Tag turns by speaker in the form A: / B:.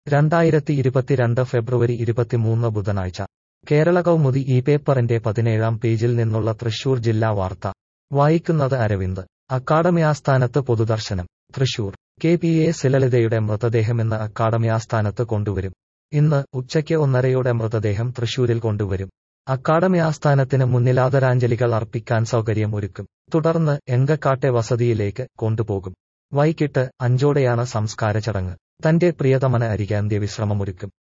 A: രണ്ടായിരത്തി ഇരുപത്തിരണ്ട് ഫെബ്രുവരി ഇരുപത്തിമൂന്ന് ബുധനാഴ്ച കേരള കൗമുദി ഈ പേപ്പറിന്റെ പതിനേഴാം പേജിൽ നിന്നുള്ള തൃശൂർ ജില്ലാ വാർത്ത വായിക്കുന്നത് അരവിന്ദ് അക്കാഡമി ആസ്ഥാനത്ത് പൊതുദർശനം തൃശൂർ കെ പി എ സിലളിതയുടെ മൃതദേഹം ഇന്ന് അക്കാഡമി ആസ്ഥാനത്ത് കൊണ്ടുവരും ഇന്ന് ഉച്ചയ്ക്ക് ഒന്നരയോടെ മൃതദേഹം തൃശൂരിൽ കൊണ്ടുവരും അക്കാഡമി ആസ്ഥാനത്തിന് മുന്നിൽ ആദരാഞ്ജലികൾ അർപ്പിക്കാൻ സൗകര്യം ഒരുക്കും തുടർന്ന് എങ്കക്കാട്ടെ വസതിയിലേക്ക് കൊണ്ടുപോകും വൈകിട്ട് അഞ്ചോടെയാണ് സംസ്കാര ചടങ്ങ് തന്റെ പ്രിയതമന അരികെ അന്ത്യവിശ്രമമൊരുക്കും